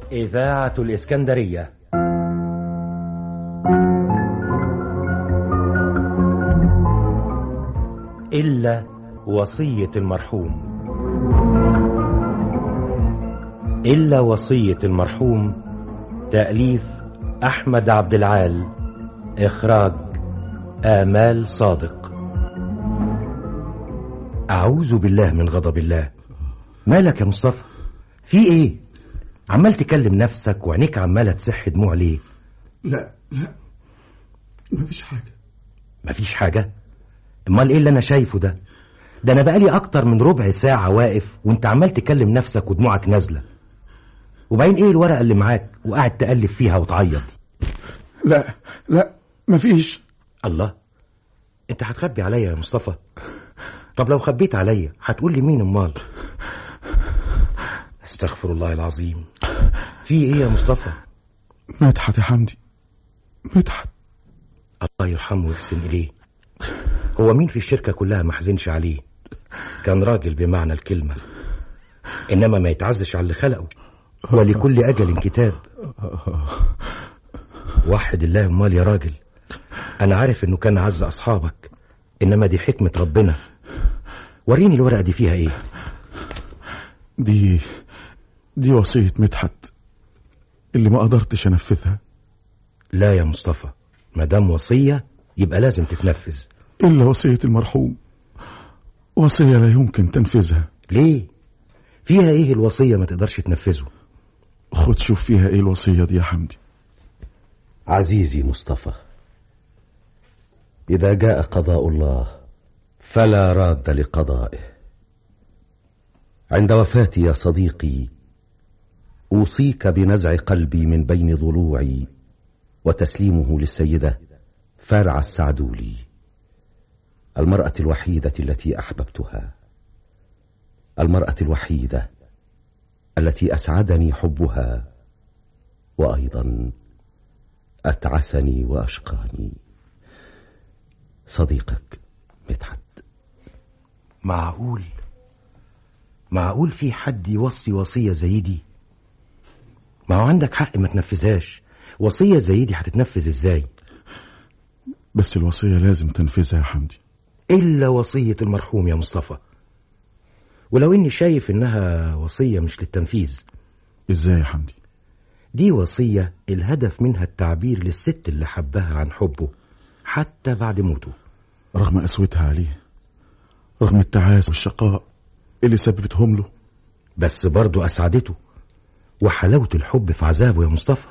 إذاعة الإسكندرية إلا وصية المرحوم إلا وصية المرحوم تأليف أحمد عبد العال إخراج آمال صادق أعوذ بالله من غضب الله مالك يا مصطفى في إيه عمال تكلم نفسك وعينيك عمالة تسح دموع ليه لا لا مفيش حاجة مفيش حاجة امال ايه اللي انا شايفه ده ده انا بقالي اكتر من ربع ساعة واقف وانت عمال تكلم نفسك ودموعك نازلة وبعدين ايه الورقة اللي معاك وقاعد تقلب فيها وتعيط لا لا مفيش الله انت هتخبي عليا يا مصطفى طب لو خبيت عليا هتقول لي مين امال استغفر الله العظيم في ايه يا مصطفى مدحت يا حمدي مدحت الله يرحمه ويحسن اليه هو مين في الشركة كلها ما حزنش عليه كان راجل بمعنى الكلمة إنما ما يتعزش على اللي خلقه ولكل أجل كتاب وحد الله امال يا راجل أنا عارف إنه كان عز أصحابك إنما دي حكمة ربنا وريني الورقة دي فيها إيه دي دي وصية مدحت اللي ما قدرتش أنفذها لا يا مصطفى ما دام وصية يبقى لازم تتنفذ إلا وصية المرحوم وصية لا يمكن تنفيذها ليه فيها ايه الوصية ما تقدرش تنفذه خد شوف فيها ايه الوصية دي يا حمدي عزيزي مصطفى إذا جاء قضاء الله فلا راد لقضائه عند وفاتي يا صديقي أوصيك بنزع قلبي من بين ضلوعي وتسليمه للسيدة فارع السعدولي المرأة الوحيدة التي أحببتها المرأة الوحيدة التي أسعدني حبها وأيضا أتعسني وأشقاني صديقك مدحت معقول معقول في حد يوصي وصية زي دي ما هو عندك حق ما تنفذهاش وصية زي دي هتتنفذ ازاي بس الوصية لازم تنفذها يا حمدي إلا وصية المرحوم يا مصطفى ولو إني شايف إنها وصية مش للتنفيذ ازاي يا حمدي دي وصية الهدف منها التعبير للست اللي حبها عن حبه حتى بعد موته رغم قسوتها عليه رغم التعاس والشقاء اللي سببتهم له بس برضه أسعدته وحلاوة الحب في عذابه يا مصطفى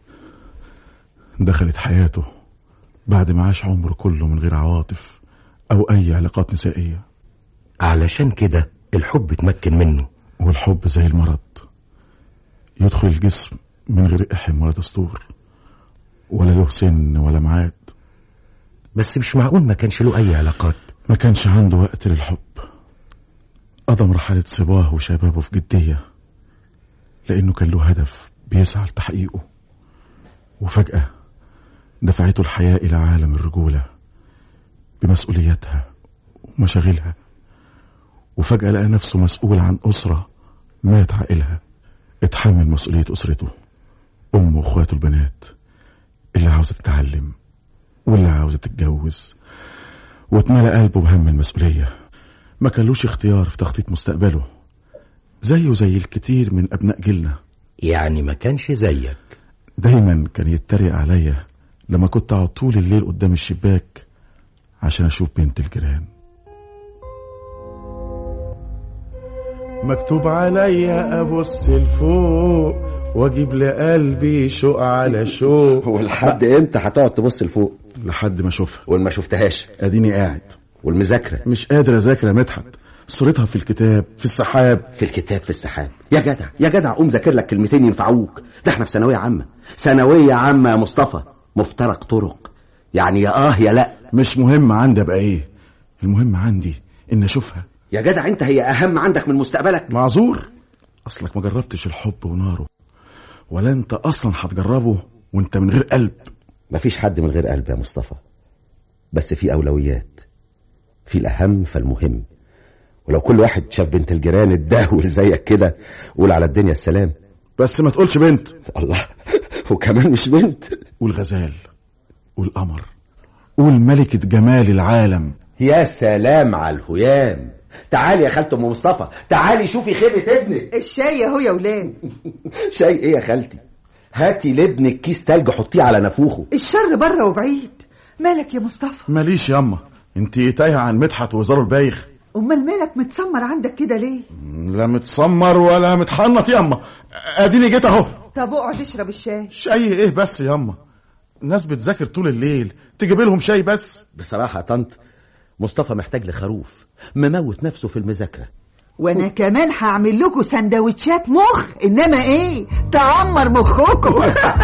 دخلت حياته بعد ما عاش عمره كله من غير عواطف أو أي علاقات نسائية علشان كده الحب اتمكن منه والحب زي المرض يدخل الجسم من غير إحم ولا دستور ولا له سن ولا ميعاد بس مش معقول ما كانش له أي علاقات ما كانش عنده وقت للحب قضى مرحلة صباه وشبابه في جدية لأنه كان له هدف بيسعى لتحقيقه وفجأة دفعته الحياة إلى عالم الرجولة بمسؤولياتها ومشاغلها وفجأة لقى نفسه مسؤول عن أسرة مات عائلها اتحمل مسؤولية أسرته أمه وأخواته البنات اللي عاوزة تتعلم واللي عاوزة تتجوز واتملى قلبه بهم المسؤولية ما كانلوش اختيار في تخطيط مستقبله زيه زي الكتير من أبناء جيلنا يعني ما كانش زيك دايما كان يتريق عليا لما كنت اقعد طول الليل قدام الشباك عشان اشوف بنت الجيران مكتوب عليا ابص لفوق واجيب لقلبي شوق على شوق ولحد امتى هتقعد تبص لفوق لحد ما اشوفها والما شفتهاش اديني قاعد والمذاكرة مش قادر اذاكر يا مدحت صورتها في الكتاب في السحاب في الكتاب في السحاب يا جدع يا جدع قوم ذاكر لك كلمتين ينفعوك ده احنا في ثانوية عامة ثانوية عامة يا مصطفى مفترق طرق يعني يا اه يا لا مش مهم عندي ابقى ايه المهم عندي ان اشوفها يا جدع انت هي اهم عندك من مستقبلك معذور اصلك ما جربتش الحب وناره ولا انت اصلا هتجربه وانت من غير قلب مفيش حد من غير قلب يا مصطفى بس في اولويات في الاهم فالمهم ولو كل واحد شاف بنت الجيران الدهول زيك كده قول على الدنيا السلام بس ما تقولش بنت الله وكمان مش بنت والغزال والقمر والملكة جمال العالم يا سلام على الهيام تعالي يا خالته ام مصطفى تعالي شوفي خيبة ابنك الشاي اهو يا ولاد شاي ايه يا خالتي هاتي لابنك كيس تلج حطيه على نافوخه الشر بره وبعيد مالك يا مصطفى ماليش ياما انت تايهة عن مدحت وزاره البايخ امال مالك متسمر عندك كده ليه لا متسمر ولا متحنط ياما اديني جيت اهو طب اقعد اشرب الشاي شاي ايه بس ياما ناس بتذاكر طول الليل تجيب لهم شاي بس بصراحة يا طنط مصطفى محتاج لخروف مموت نفسه في المذاكرة وانا كمان هعمل لكم سندوتشات مخ انما ايه تعمر مخكم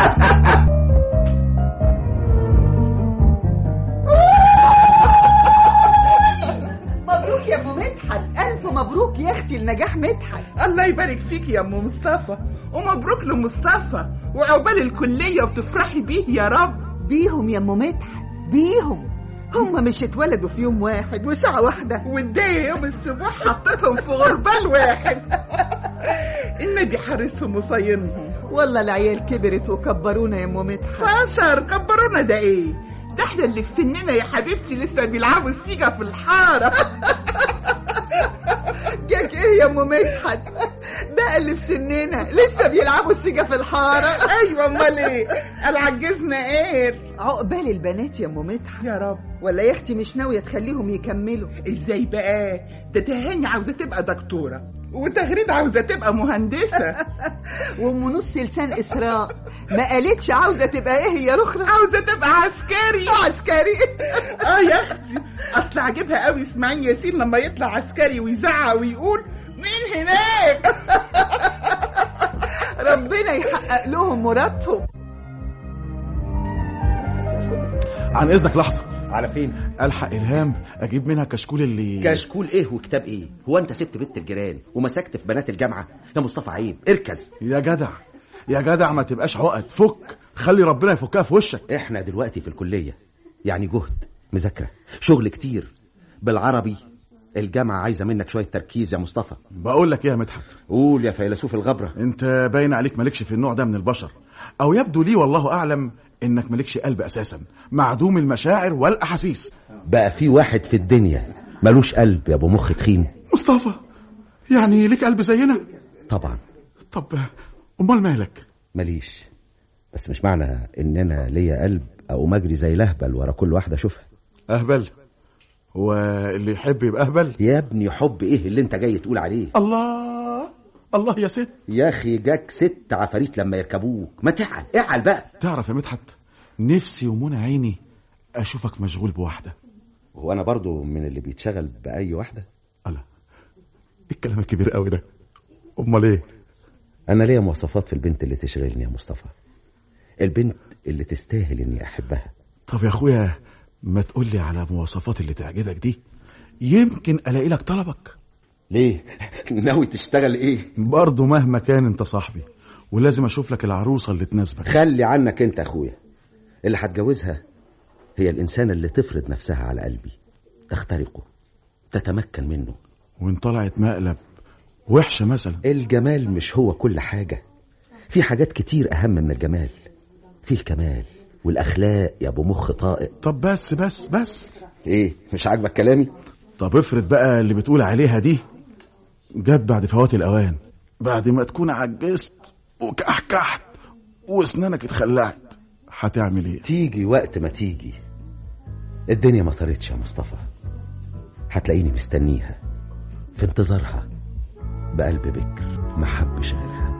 مبروك يا ام مدحت الف مبروك يا اختي لنجاح مدحت الله يبارك فيك يا ام مصطفى ومبروك لمصطفى وعقبال الكلية وتفرحي بيه يا رب بيهم يا ام مدحت بيهم هم مش اتولدوا في يوم واحد وساعة واحدة والداية يوم السبوع حطيتهم في غربال واحد النبي حارسهم وصاينهم والله العيال كبرت وكبرونا يا ام مدحت فاشر كبرونا ده ايه ده احنا اللي في سننا يا حبيبتي لسه بيلعبوا السيجا في الحارة جاك ايه يا ام مدحت ده اللي في سننا لسه بيلعبوا السيجا في الحارة ايوه امال ايه قال عجزنا ايه عقبال البنات يا ام مدحت يا رب ولا يا اختي مش ناوية تخليهم يكملوا ازاي بقى ده تهاني عاوزة تبقى دكتورة وتغريد عاوزة تبقى مهندسة وام نص لسان اسراء ما قالتش عاوزة تبقى ايه يا رخرة عاوزة تبقى عسكري عسكري اه يا اختي اصل عاجبها قوي اسماعيل ياسين لما يطلع عسكري ويزعق ويقول مين هناك ربنا يحقق لهم مرادهم عن اذنك لحظة على فين الحق الهام اجيب منها كشكول اللي كشكول ايه وكتاب ايه هو انت سبت بنت الجيران ومسكت في بنات الجامعة يا مصطفى عيب اركز يا جدع يا جدع ما تبقاش عقد فك خلي ربنا يفكها في وشك احنا دلوقتي في الكلية يعني جهد مذاكرة شغل كتير بالعربي الجامعة عايزة منك شوية تركيز يا مصطفى بقول لك ايه يا مدحت قول يا فيلسوف الغبرة انت باين عليك مالكش في النوع ده من البشر او يبدو لي والله اعلم انك مالكش قلب اساسا معدوم المشاعر والاحاسيس بقى في واحد في الدنيا ملوش قلب يا ابو مخ تخين مصطفى يعني ليك قلب زينا طبعا طب امال مالك ماليش بس مش معنى ان انا ليا قلب او مجري زي لهبل ورا كل واحدة اشوفها اهبل هو اللي يحب يبقى اهبل يا ابني حب ايه اللي انت جاي تقول عليه الله الله يا ست يا اخي جاك ست عفاريت لما يركبوك ما تعال اعل بقى تعرف يا مدحت نفسي ومنى عيني اشوفك مشغول بواحده هو انا برضو من اللي بيتشغل باي واحدة الله ايه الكلام الكبير قوي ده امال ايه انا ليا مواصفات في البنت اللي تشغلني يا مصطفى البنت اللي تستاهل اني احبها طب يا اخويا ما تقول لي على مواصفات اللي تعجبك دي يمكن الاقي لك طلبك ليه ناوي تشتغل ايه برضه مهما كان انت صاحبي ولازم اشوف لك العروسه اللي تناسبك خلي عنك انت اخويا اللي هتجوزها هي الانسانه اللي تفرض نفسها على قلبي تخترقه تتمكن منه وان طلعت مقلب وحشه مثلا الجمال مش هو كل حاجه في حاجات كتير اهم من الجمال في الكمال والاخلاق يا ابو مخ طائق طب بس بس بس ايه مش عاجبك كلامي طب افرض بقى اللي بتقول عليها دي جت بعد فوات الاوان بعد ما تكون عجزت وكحكحت واسنانك اتخلعت هتعمل ايه تيجي وقت ما تيجي الدنيا ما طارتش يا مصطفى هتلاقيني مستنيها في انتظارها بقلب بكر ما حبش غيرها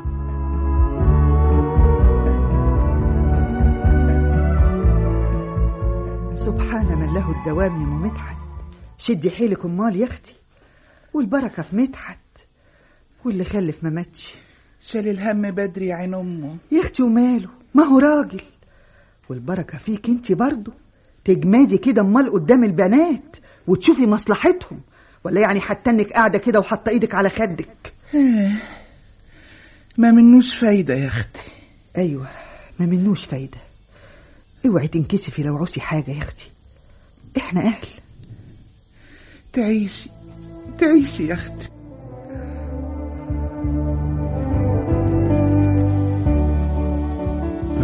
سبحان من له الدوام يا ام مدحت شدي حيلك امال يا اختي والبركه في مدحت واللي خلف ما ماتش شال الهم بدري يا عين امه يا اختي وماله ما هو راجل والبركه فيك انت برضه تجمدي كده امال قدام البنات وتشوفي مصلحتهم ولا يعني حتى انك قاعده كده وحاطه ايدك على خدك ما منوش فايدة يا اختي ايوه ما منوش فايده اوعي تنكسفي لو عوزي حاجه يا اختي احنا اهل تعيشي تعيشي يا اختي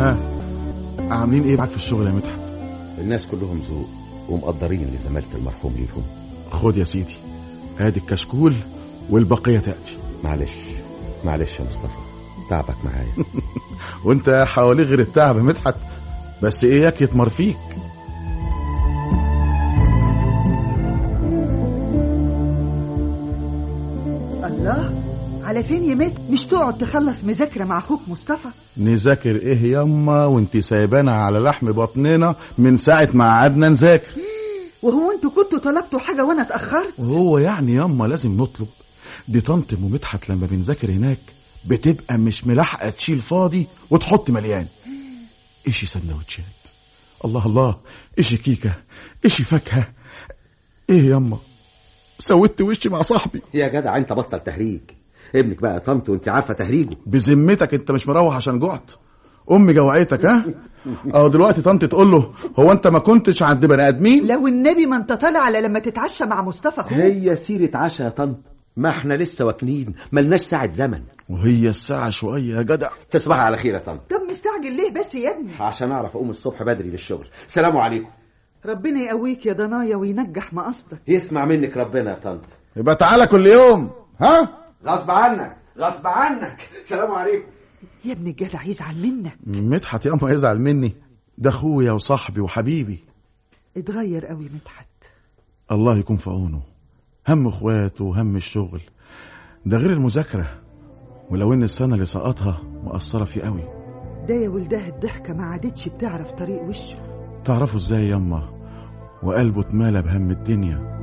ها عاملين ايه معاك في الشغل يا مدحت الناس كلهم ذوق ومقدرين لزمالة المرحوم ليهم خد يا سيدي ادي الكشكول والبقيه تاتي معلش معلش يا مصطفى تعبك معايا وانت حواليه غير التعب يا مدحت بس اياك يتمر فيك الله على فين يا مت مش تقعد تخلص مذاكرة مع أخوك مصطفى نذاكر ايه ياما وانت سايبانا على لحم بطننا من ساعه ما قعدنا نذاكر وهو انتوا كنتوا طلبتوا حاجة وأنا اتأخرت وهو يعني ياما لازم نطلب دي طنط ام مدحت لما بنذاكر هناك بتبقى مش ملاحقه تشيل فاضي وتحط مليان اشي سندوتشات الله الله اشي كيكه اشي فاكهه ايه ياما سودت وشي مع صاحبي يا جدع انت بطل تهريج ابنك بقى طنط وانت عارفه تهريجه بذمتك انت مش مروح عشان جعت امي جوعتك ها اه دلوقتي طنط تقول له هو انت ما كنتش عند بني ادمين لو النبي ما انت طالع على لما تتعشى مع مصطفى أخوك هي سيرة عشا يا طنط ما احنا لسه واكلين ملناش ساعة زمن وهي الساعه شويه يا جدع تصبح على خير يا طنط طب مستعجل ليه بس يا ابني عشان اعرف اقوم الصبح بدري للشغل سلام عليكم ربنا يقويك يا ضنايا وينجح مقصدك يسمع منك ربنا يا طنط يبقى تعالى كل يوم ها غصب عنك غصب عنك سلام عليكم يا ابن الجدع يزعل منك مدحت ياما يزعل مني ده اخويا وصاحبي وحبيبي اتغير قوي مدحت الله يكون في عونه هم اخواته وهم الشغل ده غير المذاكره ولو ان السنه اللي سقطها مأثره فيه قوي ده يا ولدها الضحكة ما عادتش بتعرف طريق وشه تعرفوا ازاي ياما وقلبه اتملى بهم الدنيا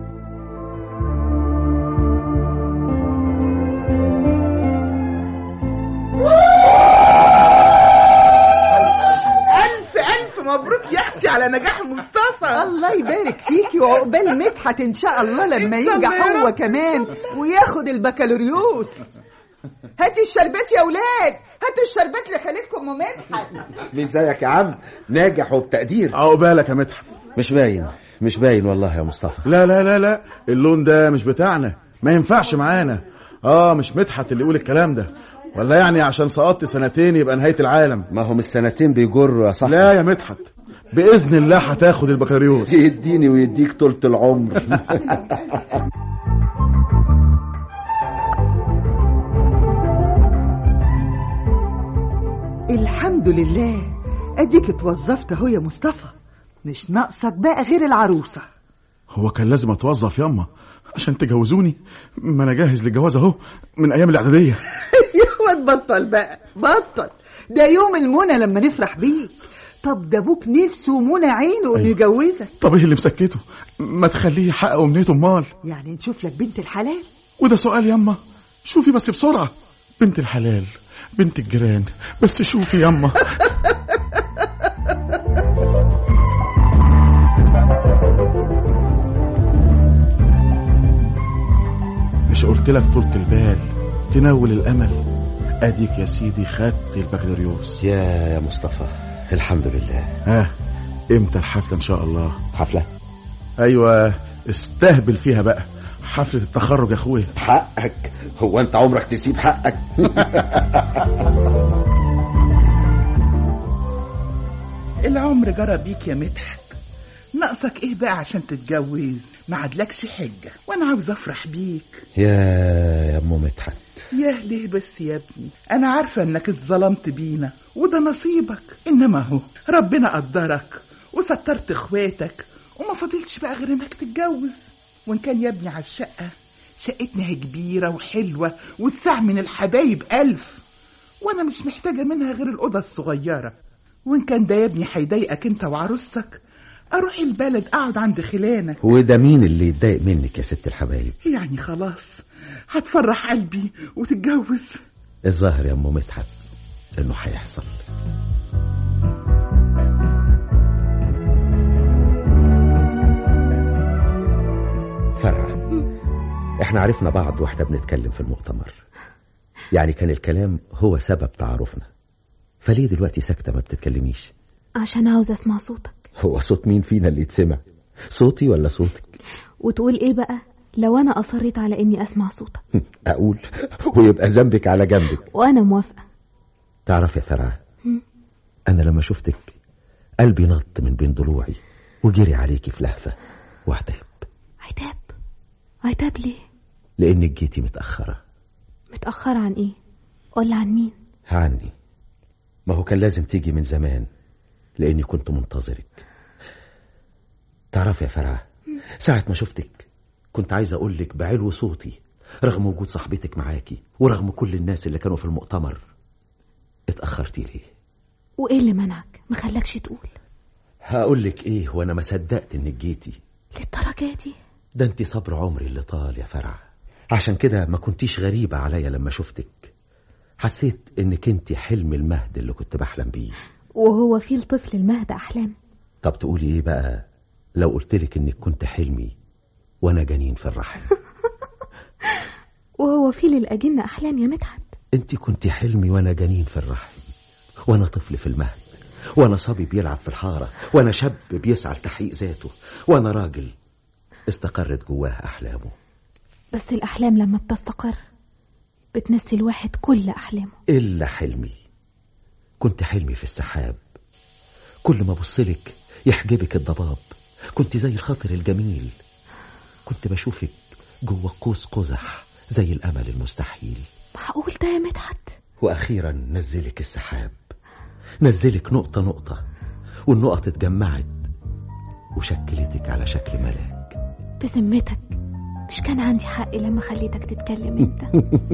ألف ألف مبروك يا أختي على نجاح مصطفى الله يبارك فيكي وعقبال مدحت ان شاء الله لما إن شاء الله ينجح يا هو رب. كمان وياخد البكالوريوس هاتي الشربات يا ولاد هاتوا الشربات لخالتكم ام مدحت مين زيك يا عم ناجح وبتقدير عقبالك يا مدحت مش باين مش باين والله يا مصطفى لا لا لا لا اللون ده مش بتاعنا ما ينفعش معانا اه مش مدحت اللي يقول الكلام ده ولا يعني عشان سقطت سنتين يبقى نهايه العالم ما هم السنتين بيجروا يا صاحبي لا يا مدحت باذن الله هتاخد البكالوريوس يديني ويديك طولة العمر الحمد لله اديك اتوظفت اهو يا مصطفى مش ناقصك بقى غير العروسه هو كان لازم اتوظف ياما عشان تجوزوني ما انا جاهز للجواز اهو من ايام الاعداديه يا واد بطل بقى بطل ده يوم المنى لما نفرح بيك طب ده ابوك نفسه منى عينه انه أيوة. يجوزك طب ايه اللي مسكته ما تخليه يحقق امنيته امال يعني نشوف لك بنت الحلال وده سؤال ياما شوفي بس بسرعه بنت الحلال بنت الجيران بس شوفي ياما مش قلت لك طولة البال تنول الامل اديك يا سيدي خدت البكالوريوس يا يا مصطفى الحمد لله ها امتى الحفله ان شاء الله حفلة ايوه استهبل فيها بقى حفله التخرج يا اخويا حقك هو انت عمرك تسيب حقك العمر جرى بيك يا مدحت ناقصك ايه بقى عشان تتجوز ما عادلكش حجة وانا عاوز افرح بيك يا يا ام مدحت ياه ليه بس يا ابني انا عارفة انك اتظلمت بينا وده نصيبك انما هو ربنا قدرك وسترت اخواتك وما فضلش بقى غير انك تتجوز وان كان يا ابني على الشقة شقتنا هي كبيرة وحلوة وتسع من الحبايب ألف وانا مش محتاجة منها غير الأوضة الصغيرة وان كان ده يا ابني هيضايقك انت وعروستك اروح البلد اقعد عند خلانك وده مين اللي يتضايق منك يا ست الحبايب يعني خلاص هتفرح قلبي وتتجوز الظاهر يا ام مدحت انه هيحصل فرح احنا عرفنا بعض واحنا بنتكلم في المؤتمر يعني كان الكلام هو سبب تعارفنا فليه دلوقتي ساكتة ما بتتكلميش عشان عاوز اسمع صوتك هو صوت مين فينا اللي يتسمع صوتي ولا صوتك وتقول ايه بقى لو انا اصريت على اني اسمع صوتك اقول ويبقى ذنبك على جنبك وانا موافقه تعرف يا ثرى أنا لما شفتك قلبي نط من بين ضلوعي وجري عليكي في لهفة وعتاب عتاب عتاب ليه لأنك جيتي متأخرة متأخرة عن ايه ولا عن مين عني ما هو كان لازم تيجي من زمان لأني كنت منتظرك تعرف يا فرعة ساعة ما شفتك كنت عايز أقول لك بعلو صوتي رغم وجود صاحبتك معاكي ورغم كل الناس اللي كانوا في المؤتمر اتأخرتي ليه وايه اللي منعك ما خلاكش تقول هقول لك ايه وانا ما صدقت انك جيتي للدرجة دي ده انت صبر عمري اللي طال يا فرع عشان كده ما كنتيش غريبة عليا لما شفتك حسيت انك انت حلم المهد اللي كنت بحلم بيه وهو في الطفل المهد احلام طب تقولي ايه بقى لو قلتلك انك كنت حلمي وانا جنين في الرحم وهو في للأجنة احلام يا مدحت انت كنت حلمي وانا جنين في الرحم وانا طفل في المهد وانا صبي بيلعب في الحارة وانا شاب بيسعى لتحقيق ذاته وانا راجل استقرت جواه احلامه بس الاحلام لما بتستقر بتنسي الواحد كل احلامه إلا حلمي كنت حلمي في السحاب كل ما أبصلك يحجبك الضباب كنت زي الخاطر الجميل كنت بشوفك جوه قوس قزح زي الأمل المستحيل معقول ده يا مدحت وأخيرا نزلك السحاب نزلك نقطة نقطة والنقط اتجمعت وشكلتك على شكل ملاك بذمتك مش كان عندي حق لما خليتك تتكلم انت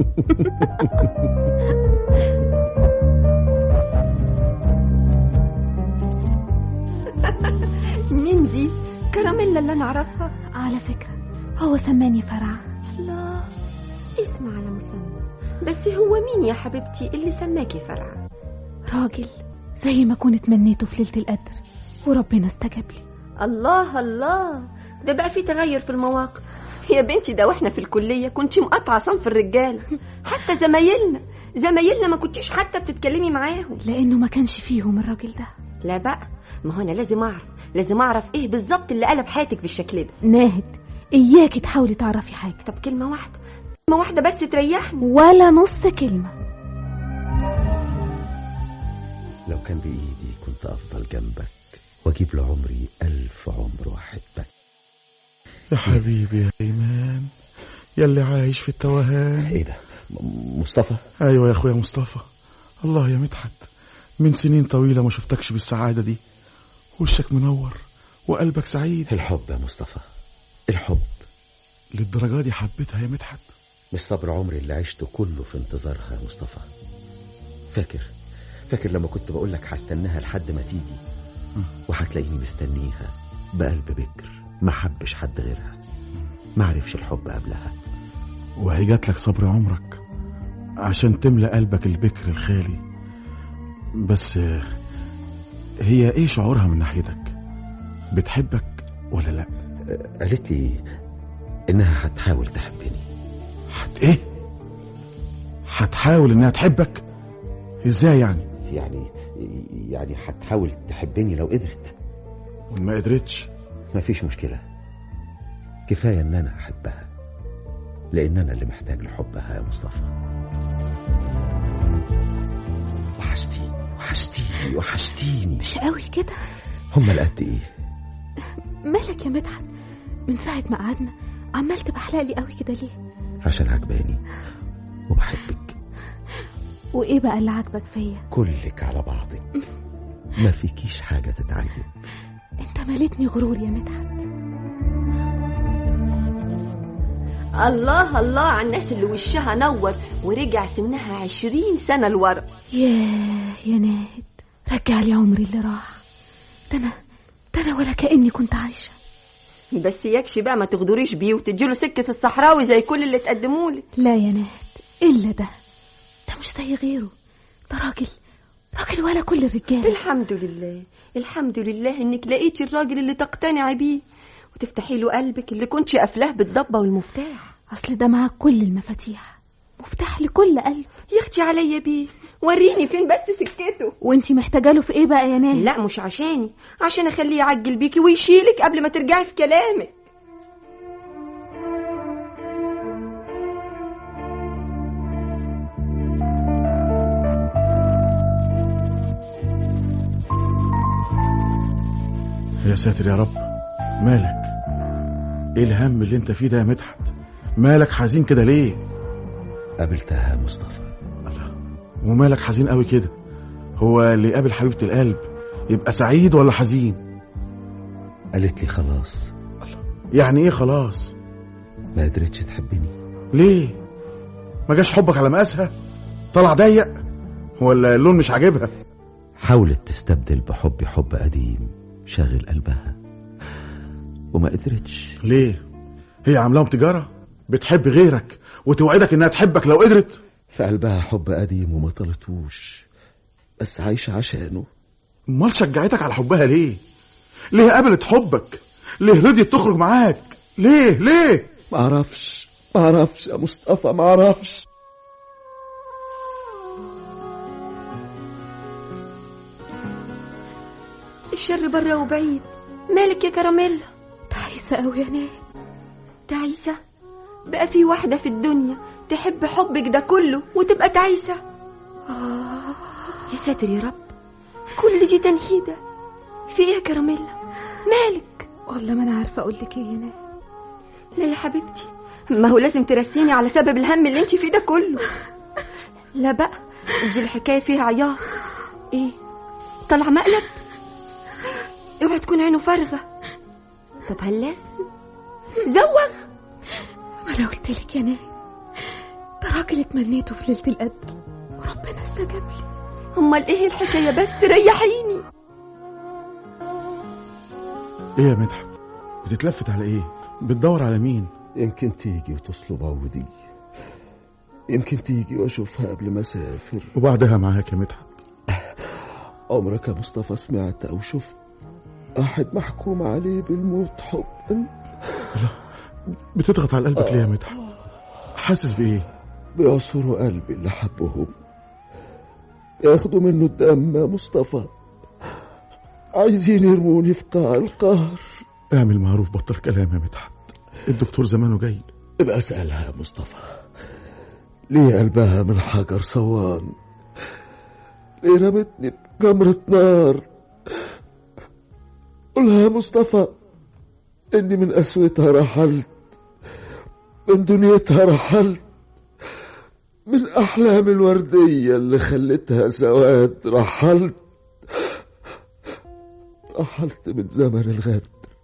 مين دي كراميلا اللي انا اعرفها على فكرة هو سماني فرع الله اسم على مسمى بس هو مين يا حبيبتي اللي سماكي فرع راجل زي ما كنت تمنيته في ليلة القدر وربنا استجاب لي الله الله ده بقى في تغير في المواقف يا بنتي ده واحنا في الكليه كنت مقاطعه صنف الرجاله حتى زمايلنا زمايلنا ما كنتيش حتى بتتكلمي معاهم لأنه ما كانش فيهم الراجل ده لا بقى ما هو انا لازم اعرف لازم اعرف ايه بالظبط اللي قلب حياتك بالشكل ده ناهد إياكي تحاولي تعرفي حاجة طب كلمه واحده كلمه واحده بس تريحني ولا نص كلمة لو كان بإيدي كنت أفضل جنبك وأجيب لعمري ألف عمر وأحبك يا حبيبي يا إيمان يلي عايش في التوهان إيه ده م- مصطفى أيوة يا أخويا مصطفى الله يا مدحت من سنين طويلة ما شفتكش بالسعادة دي وشك منور وقلبك سعيد الحب يا مصطفى الحب للدرجة دي حبيتها يا مدحت مش صبر عمري اللي عشته كله في انتظارها يا مصطفى فاكر فاكر لما كنت بقول لك هستناها لحد ما تيجي وهتلاقيني مستنيها بقلب بكر ما حبش حد غيرها ما عرفش الحب قبلها وهي جات لك صبر عمرك عشان تملى قلبك البكر الخالي بس آه، هي ايه شعورها من ناحيتك بتحبك ولا لا قالت لي انها هتحاول تحبني حت ايه هتحاول انها تحبك ازاي يعني يعني يعني هتحاول تحبني لو قدرت ما قدرتش مفيش مشكلة كفاية ان انا احبها لان انا اللي محتاج لحبها يا مصطفى وحشتيني وحشتيني وحشتيني مش قوي كده هما لقد ايه مالك يا مدحت من ساعة ما قعدنا عمال تبحلق لي قوي كده ليه عشان عجباني وبحبك وايه بقى اللي عاجبك فيا كلك على بعضك ما فيكيش حاجة تتعجب انت مالتني غرور يا مدحت الله الله على الناس اللي وشها نور ورجع سنها عشرين سنة لورا ياه يا ناهد رجع لي عمري اللي راح ده انا ده انا ولا كأني كنت عايشة بس يكش بقى ما تغدريش بيه وتديله سكة الصحراوي زي كل اللي تقدمولي لا يا ناهد الا ده ده مش زي غيره ده راجل راجل ولا كل الرجال الحمد لله الحمد لله انك لقيتي الراجل اللي تقتنعي بيه وتفتحي له قلبك اللي كنتي قافلاه بالضبة والمفتاح اصل ده معاه كل المفاتيح مفتاح لكل قلب يختي عليا بيه وريني فين بس سكته وانتي محتاجه له في ايه بقى يا ناهد لا مش عشاني عشان اخليه يعجل بيكي ويشيلك قبل ما ترجعي في كلامك يا ساتر يا رب مالك ايه الهم اللي انت فيه ده يا مدحت مالك حزين كده ليه قابلتها يا مصطفى ومالك حزين قوي كده هو اللي يقابل حبيبة القلب يبقى سعيد ولا حزين قالت لي خلاص يعني ايه خلاص ما قدرتش تحبني ليه ما جاش حبك على مقاسها طلع ضيق ولا اللون مش عاجبها حاولت تستبدل بحبي حب قديم شاغل قلبها وما قدرتش ليه هي عاملاهم تجارة بتحب غيرك وتوعدك انها تحبك لو قدرت في قلبها حب قديم وما طلتوش بس عايشة عشانه امال شجعتك على حبها ليه ليه قبلت حبك ليه رضيت تخرج معاك ليه ليه ما اعرفش ما اعرفش يا مصطفى ما اعرفش الشر بره وبعيد مالك يا كراميلا تعيسة قوي يا ناهد تعيسة بقى في واحدة في الدنيا تحب حبك ده كله وتبقى تعيسة آه يا ساتر يا رب كل دي تنهيدة في ايه يا كراميلا مالك والله ما أنا عارفة أقول لك إيه يا ناهد لا يا حبيبتي ما هو لازم ترسيني على سبب الهم اللي انت فيه ده كله لا بقى دي الحكاية فيها عياط ايه طلع مقلب اوعى تكون عينه فارغة طب هلاس زوغ ما أنا قلت لك يا ناهد ده راجل اتمنيته في ليلة القدر وربنا استجاب لي امال ايه الحكاية بس ريحيني ايه يا مدحت بتتلفت على ايه بتدور على مين يمكن تيجي وتصلب عودي يمكن تيجي واشوفها قبل ما اسافر وبعدها معاك يا مدحت عمرك يا مصطفى سمعت او شفت واحد محكوم عليه بالموت حبا بتضغط على قلبك ليه يا مدحت حاسس بايه بيعصروا قلبي اللي حبهم ياخدوا منه الدم يا مصطفى عايزين يرموني في قاع القهر اعمل معروف بطل كلام يا مدحت الدكتور زمانه جاي ابقى اسألها يا مصطفى ليه قلبها من حجر صوان ليه رمتني بجمرة نار قولها يا مصطفى اني من قسوتها رحلت من دنيتها رحلت من احلام الوردية اللي خلتها سواد رحلت رحلت من زمن الغدر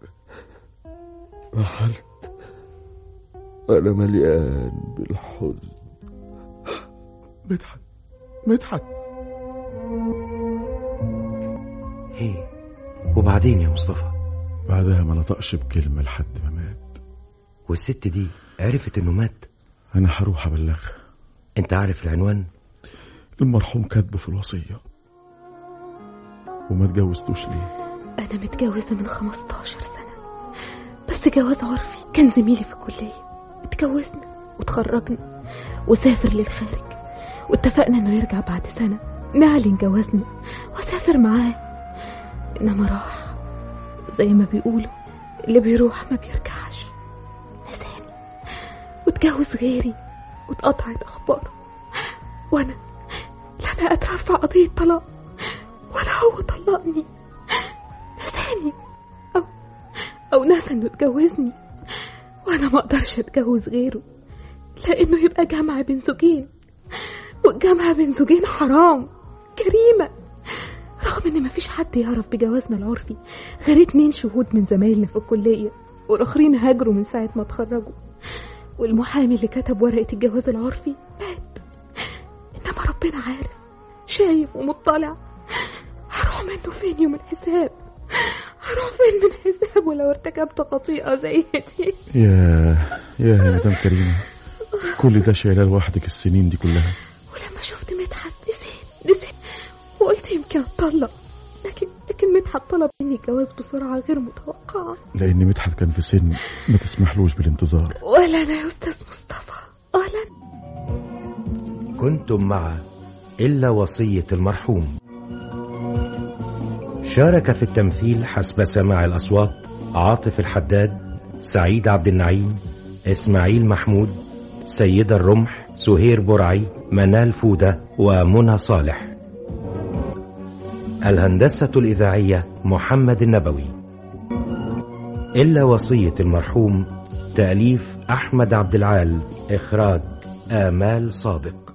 رحلت وانا مليان بالحزن مدحت مدحت ايه وبعدين يا مصطفى بعدها ما نطقش بكلمة لحد ما مات والست دي عرفت انه مات انا هروح ابلغها انت عارف العنوان المرحوم كاتبه في الوصية وما اتجوزتوش ليه أنا متجوزة من 15 سنة بس جواز عرفي كان زميلي في الكلية اتجوزنا وتخرجنا وسافر للخارج واتفقنا انه يرجع بعد سنة نعلن جوازنا واسافر معاه انما راح زي ما بيقولوا اللي بيروح ما بيرجعش نساني واتجوز غيري واتقطعت اخباره وانا لا انا قادرة ارفع قضية طلاق ولا هو طلقني نساني او او نسى انه اتجوزني وانا ما اقدرش اتجوز غيره لانه يبقى جمع بين زوجين والجمع بين زوجين حرام جريمة رغم ان مفيش حد يعرف بجوازنا العرفي غير اتنين شهود من زمايلنا في الكلية والاخرين هاجروا من ساعة ما اتخرجوا والمحامي اللي كتب ورقة الجواز العرفي مات انما ربنا عارف شايف ومطلع هروح منه فين يوم الحساب هروح فين من حسابه لو ارتكبت خطيئة زي دي يا يا يا مدام كريمة كل ده شايلاه لوحدك السنين دي كلها ولما شفت مدحت نسيت نسيت وقلت يمكن اتطلق لكن لكن مدحت طلب مني الجواز بسرعة غير متوقعة لأن مدحت كان في سن ما تسمحلوش بالانتظار ولا أنا يا أستاذ مصطفى ولا أنا كنتم مع إلا وصية المرحوم شارك في التمثيل حسب سماع الأصوات عاطف الحداد سعيد عبد النعيم إسماعيل محمود سيد الرمح سهير برعي منال فودة ومنى صالح الهندسة الإذاعية محمد النبوي إلا وصية المرحوم تأليف أحمد عبد العال إخراج آمال صادق